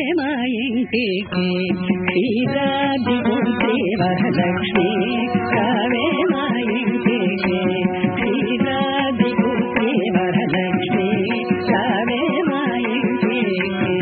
మా ఇంటికి క్షీరాది పుత్రి వరలక్ష్మి రావే మా ఇంటికి క్షీరాది పుత్రి వరలక్ష్మి రావే మా ఇంటికి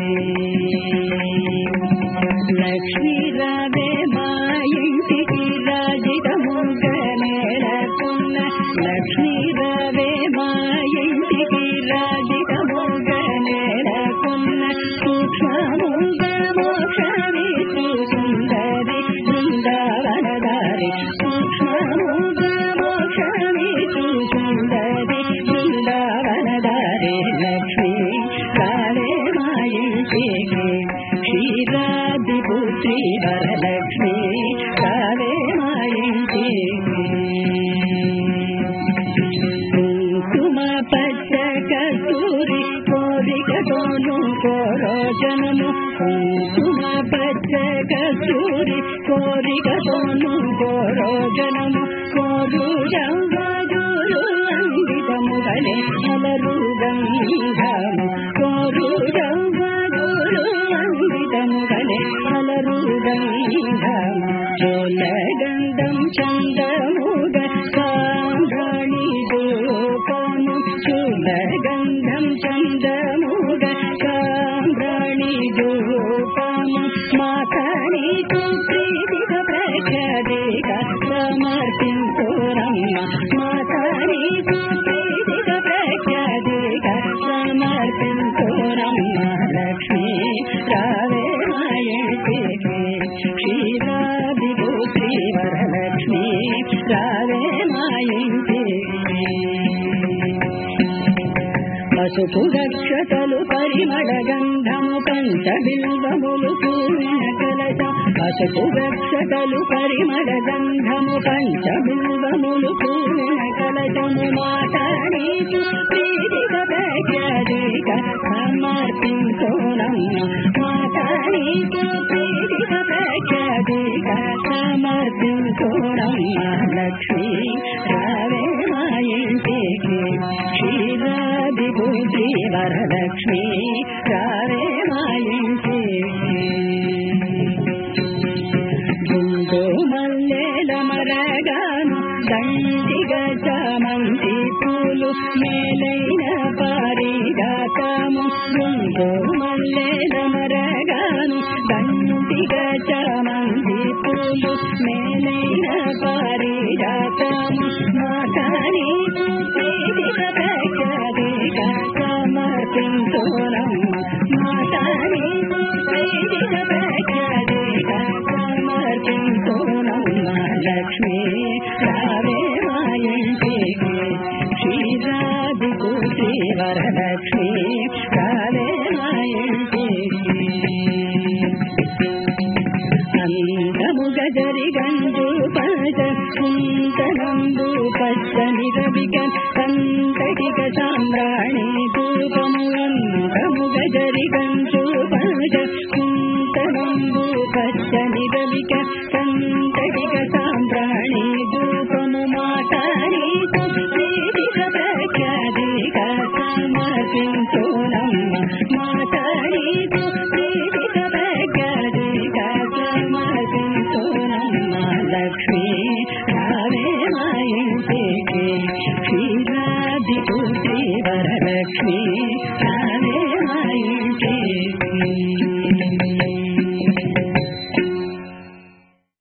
లక్ష్మీ రావే మా ఇంటికి రాజితముగ నేలకున్న లక్ష్మీ రావే మా ఇంటికి రాజితముగ నేలకున్న సూక్ష్మముగ మోక్షమిచ్చు సుందరి బృందావనదారి సూక్ష్మముగ మోక్షమిచ్చు సుందరి బృందావనదారి లక్ష్మీ రావే మా ఇంటికి క్షీరాది పుత్రి వరలక్ష్మి రావే మా ఇంటికి కుంకుమ పచ్చ కస్తూరి కోరికతోను కోరోజనము కుంకుమ పచ్చ కస్తూరి కోరికతోను కోరోజనము కోరు రంగజులు అంగితము గలే అలరు గంధము కోరు రంగజులు అంగితము గలే అలరు గంధము చోల గంధం చందముగ సాంబ్రాణి రూపము చూల గంధం చందముగ సాంబ్రాణి రూపము మాతని ప్రీతిక ప్రఖ్యాతిక సమర్పించురమ్మ మాతని ప్రీతిక ప్రఖ్యాతిక సమర్పించురమ్మ లక్ష్మీ రావే మాయటికి క్షీరాది పుత్రి వరలక్ష్మి రావే పసుపు రక్షతలు పరిమళ గంధము పంచ బిల్వములు పూర్ణ కలశం పసుపు రక్షతలు పరిమళ గంధము పంచ బిల్వములు పూర్ణ కలశము మాటాడీకు ప్రీతిక ప్రఖ్యాతిక సమర్పించోరమ్మ మాటాడీకు ప్రీతిక ప్రఖ్యాతిక సమర్పించోరమ్మ లక్ష్మీ రావే మా ఇంటికి క్షీరాది పుత్రి వరలక్ష్మి రావే మా ఇంటికి గుండు మల్లెల మరగాను దండిగ చామంతి పూలు మేలైన పారిజాతము గుండు మల్లెల మరగాను దండిగ చామంతి పూలు మేలైన పారిజాతము మాతాని ప్రీతిక ప్రఖ్యాతిక సమర్పించోరమ్మ మాతాని ప్రీతిక ప్రఖ్యాతిక సమర్పించోరమ్మ లక్ష్మీ రావే మా ఇంటికి క్షీరాది పుత్రి వరలక్ష్మి రావే మా ఇంటికి అందము గజరి గంజు పద కుంతనందు పచ్చని రవిక కంతటిక సామ్రాణి ధూపము అందము గజరి గంజు పద కుంతనందు పచ్చని రవిక కంతటిక సామ్రాణి ధూపము మాతాని ప్రీతిక ప్రఖ్యాతిక సమర్పించోరమ్మ మాతాని ప్రీతిక ప్రఖ్యాతిక సమర్పించోరమ్మ లక్ష్మీ రావే మా ఇంటికి క్షీరాది పుత్రి వరలక్ష్మి